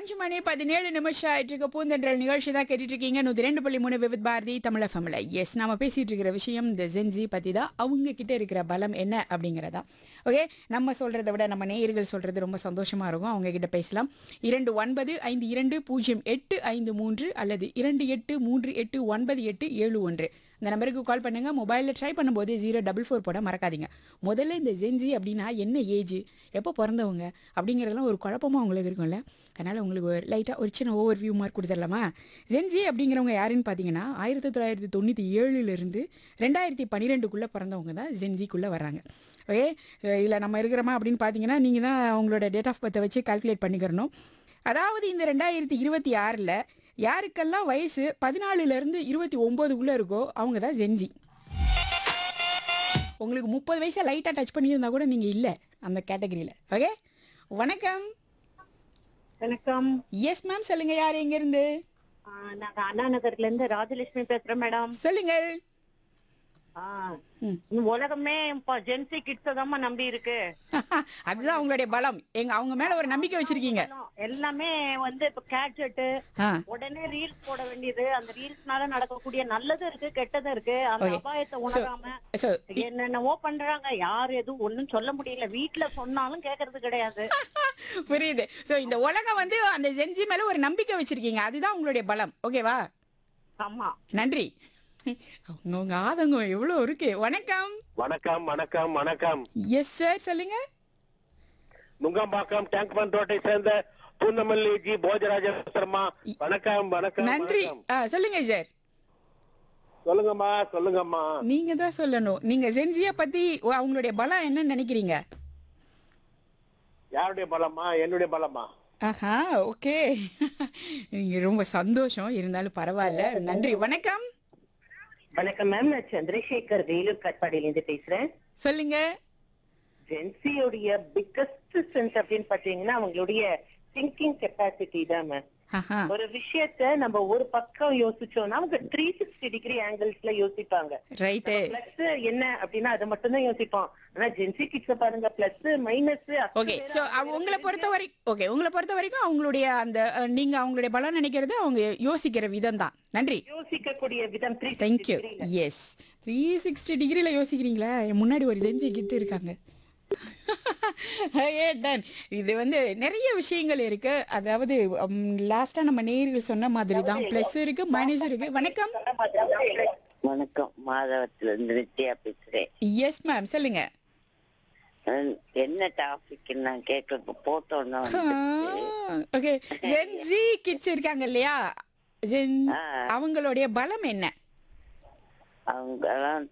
அஞ்சு மணி பதினேழு நிமிஷம் ஆயிட்டு இருக்க பூந்தென்றல் நிகழ்ச்சி தான் கேட்டுட்டு இருக்கீங்க நூத்தி ரெண்டு புள்ளி மூணு விவித் பாரதி தமிழ் ஃபமில எஸ் நாம பேசிட்டு இருக்கிற விஷயம் இந்த ஜென்ஜி பத்தி தான் அவங்க கிட்ட இருக்கிற பலம் என்ன அப்படிங்கறதா ஓகே நம்ம சொல்றதை விட நம்ம நேயர்கள் சொல்றது ரொம்ப சந்தோஷமா இருக்கும் அவங்க கிட்ட பேசலாம் இரண்டு ஒன்பது ஐந்து இரண்டு பூஜ்ஜியம் எட்டு ஐந்து மூன்று அல்லது இரண்டு எட்டு மூன்று எட்டு ஒன்பது எட்டு ஏழு ஒன்று இந்த நம்பருக்கு கால் பண்ணுங்க மொபைலில் ட்ரை பண்ணும்போது ஜீரோ டபுள் ஃபோர் போட மறக்காதீங்க முதல்ல இந்த ஜென்ஜி அப்படின்னா என்ன ஏஜ் எப்போ பிறந்தவங்க அப்படிங்கிறதெல்லாம் ஒரு குழப்பமா உங்களுக்கு இருக்கும்ல அதனால் உங்களுக்கு ஒரு லைட்டாக ஒரு சின்ன ஓவர் வியூ மார்க் கொடுத்துடலாமா ஜென்ஜி அப்படிங்கிறவங்க யாருன்னு பார்த்தீங்கன்னா ஆயிரத்தி தொள்ளாயிரத்தி தொண்ணூற்றி ஏழுலேருந்து ரெண்டாயிரத்தி பன்னிரெண்டுக்குள்ளே பிறந்தவங்க தான் ஜென்ஜிக்குள்ளே வராங்க ஓகே ஸோ இதில் நம்ம இருக்கிறோமா அப்படின்னு பார்த்தீங்கன்னா நீங்கள் தான் அவங்களோட டேட் ஆஃப் பர்த்தை வச்சு கால்குலேட் பண்ணிக்கிறணும் அதாவது இந்த ரெண்டாயிரத்தி இருபத்தி ஆறில் யாருக்கெல்லாம் வயசு பதினாலுலேருந்து இருபத்தி ஒம்போதுக்குள்ளே இருக்கோ அவங்க தான் ஜென்ஜி உங்களுக்கு முப்பது வயசை லைட்டாக டச் பண்ணியிருந்தா கூட நீங்கள் இல்லை அந்த கேட்டகரியில் ஓகே வணக்கம் வணக்கம் எஸ் மேம் சொல்லுங்கள் யார் எங்கேருந்து ஆ, நாங்க அண்ணா நகர்ல இருந்து ராஜலட்சுமி பேசுறேன் மேடம் சொல்லுங்கள் ஆ, ம். இந்த உலகமே இப்ப ஜென்சி கிட்ஸ் தாம்மா நம்பி இருக்கு அதுதான் உங்களுடைய பலம் எங்க அவங்க மேலே ஒரு நம்பிக்கை வச்சுருக்கீங்க எல்லாமே வந்து இப்ப கேட்ஜெட் ஆ உடனே ரீல்ஸ் போட வேண்டியது அந்த ரீல்ஸ்னால நடக்கக்கூடிய நல்லதும் இருக்கு கெட்டதும் இருக்கு அந்த Okay. அபாயத்தை உணராம ஸோ என்னென்னவோ பண்றாங்க யார் எதுவும் ஒண்ணும் சொல்ல முடியல வீட்டுல சொன்னாலும் கேக்குறது கிடையாது புரியுது ஸோ இந்த உலகம் வந்து அந்த ஜென்ஜி மேலே ஒரு நம்பிக்கை வச்சுருக்கீங்க அதுதான் உங்களுடைய பலம் ஓகேவா ஆமா நன்றி அவங்க உங்க ஆதங்கம் எவ்வளோ இருக்கு வணக்கம் வணக்கம் வணக்கம் வணக்கம் எஸ் சார் சொல்லுங்க நுங்கம்பாக்கம் டேங்க் பண்ட் ரோட்டை சேர்ந்த பூந்தமல்லி ஜி போஜராஜ சர்மா வணக்கம் வணக்கம் நன்றி வணக்கம். ஆ, சொல்லுங்க சார் சொல்லுங்கம்மா சொல்லுங்கம்மா நீங்க தான் சொல்லணும் நீங்க சென்சிய பத்தி ஓ, அவங்களுடைய பலம் என்னன்னு நினைக்கிறீங்க யாருடைய பலமா என்னுடைய பலமா ஆஹா ஓகே நீங்க ரொம்ப சந்தோஷம் இருந்தாலும் பரவாயில்ல நன்றி வணக்கம் வணக்கம் மேம் நான் சந்திரசேகர் வேலூர் கட்பாடியில இருந்து பேசுறேன் சொல்லுங்க ஜென்சியோடைய பிக்கஸ்ட் ஸ்ட்ரென்த் அப்படின்னு பாத்தீங்கன்னா அவங்களுடைய திங்கிங் கெப்பாசிட்டி தான் மேம் ஆஹா ஒரு விஷயத்த நம்ம ஒரு பக்கம் யோசிச்சோம்னா அவங்க த்ரீ சிக்ஸ்டி டிகிரி ஆங்கிள்ஸ்ல யோசிப்பாங்க ரைட்டு பிளஸ் என்ன அப்படின்னா அதை மட்டும் தான் யோசிப்போம் ஆனா ஜென்சி கிட்ஸ் பாருங்க பிளஸ் மைனஸ் ஓகே ஸோ உங்களை பொறுத்த வரைக்கும் ஓகே உங்களை பொறுத்த வரைக்கும் அவங்களுடைய அந்த அஹ், நீங்க அவங்களுடைய பலம் நினைக்கிறது அவங்க யோசிக்கிற விதம் தான் நன்றி யோசிக்கக்கூடிய விதம் three thank you yes three sixty டிகிரியில் யோசிக்கிறீங்களா என் முன்னாடி ஒரு ஜென்சி கிட்ட இருக்காங்க ஏ டன் இது வந்து நிறைய விஷயங்கள் இருக்கு அதாவது லாஸ்டா நம்ம நேர்கள் சொன்ன மாதிரி தான் ப்ளஸ் இருக்கு மைனஸ் இருக்கு வணக்கம் வணக்கம் மாதவத்துல இருந்து நித்யா பேசுறேன் எஸ் மேம் சொல்லுங்க அஹ் என்ன டாபிக் நான் கேட்க போட்டோன்னா ஓகே ஜென்சி கிட்ஸ் இருக்காங்க இல்லையா ஜென் ஆ. அவங்களுடைய பலம் என்ன அவங்க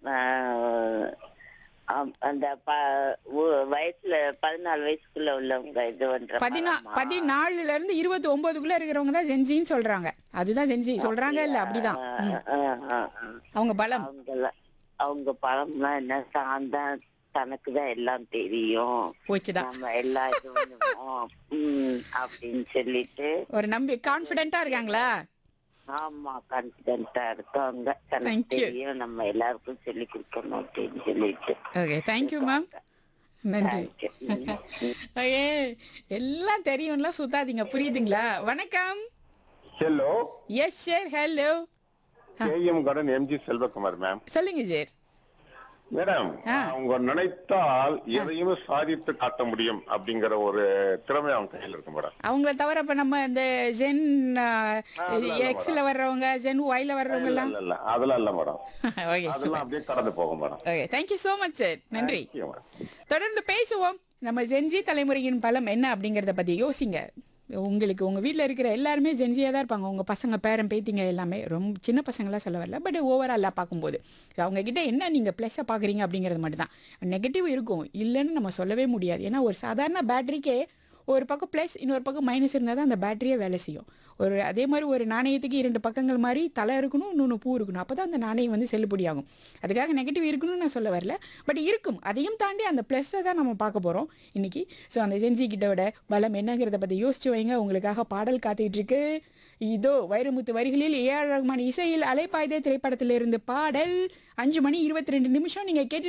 அந்த ப- ஊ- வயசுல பதினாலு வயசுக்குள்ள உள்ளவங்க இது பண்ற பதினா படமா? பதினாலுல இருந்து இருபத்தி ஒன்பதுக்குள்ள இருக்கிறவங்க தான் ஜென்சின்னு சொல்றாங்க அதுதான் ஜென்சி சொல்றாங்க இல்ல அப்படிதான் ம். ஆ, ஆ, ஆ. அவங்க பலம் அவங்கள அவங்க பழம்லாம் என்ன தான் தனக்கு தான் எல்லாம் தெரியும் போச்சுதான் நம்ம எல்லா இது பண்ணுவோம் உம் அப்படின்னு சொல்லிட்டு ஒரு நம்பி கான்பிடென்ட்டா இருக்காங்களா ஆமா கான்பிடென்டா இருக்காங்க தனக்கு Thank you. தெரியும் நம்ம எல்லாருக்கும் சொல்லி கொடுக்கணும் அப்படின்னு சொல்லிட்டு ஓகே தேங்க்யூ மேம் நன்றி Thank you. ம். ஓகே எல்லாம் தெரியும்லாம் சுத்தாதீங்க புரியுதுங்களா வணக்கம் hello yes sir hello KM garden MG Selvakumar ma'am சொல்லுங்க சார் மேடம் ஆ. அவங்க நினைத்தால் எதையும் சாதித்து காட்ட முடியும் அப்படிங்கிற ஒரு திறமை அவங்க கையில் இருக்கு மேடம் அவங்கள தவிர இப்ப நம்ம இந்த ஜென் இல்ல, இல்ல, எக்ஸ்ல வர்றவங்க ஜென் ஒய்ல வர்றவங்க இல்ல எல்லாம் இல்ல இல்ல அதெல்லாம் இல்ல மேடம் ஓகே அதெல்லாம் அப்படியே கடந்து போகும் madam okay thank you so much sir நன்றி Thank you, madam. தொடர்ந்து பேசுவோம் நம்ம ஜென்ஜி தலைமுறையின் பலம் என்ன அப்படிங்கறத பத்தி யோசிங்க உங்களுக்கு உங்க வீட்ல இருக்கிற எல்லாருமே ஜென்ஜியா தான் இருப்பாங்க உங்க பசங்க பேரன் பேத்திங்க எல்லாமே ரொம்ப சின்ன பசங்களாம் சொல்ல வரல பட் ஓவராலாக பார்க்கும்போது So, அவங்க கிட்ட என்ன நீங்க ப்ளஸ்ஸை பார்க்குறீங்க அப்படிங்கிறது மட்டும் தான் நெகட்டிவ் இருக்கும் இல்லைன்னு நம்ம சொல்லவே முடியாது ஏன்னா ஒரு சாதாரண பேட்டரிக்கே ஒரு பக்கம் ப்ளஸ் இன்னொரு பக்கம் மைனஸ் இருந்தால் தான் அந்த பேட்டரியே வேலை செய்யும் ஒரு அதே மாதிரி ஒரு நாணயத்துக்கு இரண்டு பக்கங்கள் மாதிரி தலை இருக்கணும் இன்னொன்று பூ இருக்கணும் அப்போ தான் அந்த நாணயம் வந்து செல்லுபடியாகும் அதுக்காக நெகட்டிவ் இருக்கணும்னு நான் சொல்ல வரல பட் இருக்கும் அதையும் தாண்டி அந்த ப்ளஸ்ஸை தான் நம்ம பார்க்க போகிறோம் இன்னைக்கு ஸோ அந்த ஜென்சி கிட்டோட பலம் என்னங்கிறத பற்றி யோசிச்சு வைங்க உங்களுக்காக பாடல் காத்துக்கிட்டு இருக்கு இதோ வைரமுத்து வரிகளில் ஏஆர் ரஹ்மான் இசையில் அலைப்பாய்தே திரைப்படத்திலிருந்து பாடல் அஞ்சு மணி இருபத்தி ரெண்டு நிமிஷம் நீங்கள் கேட்டு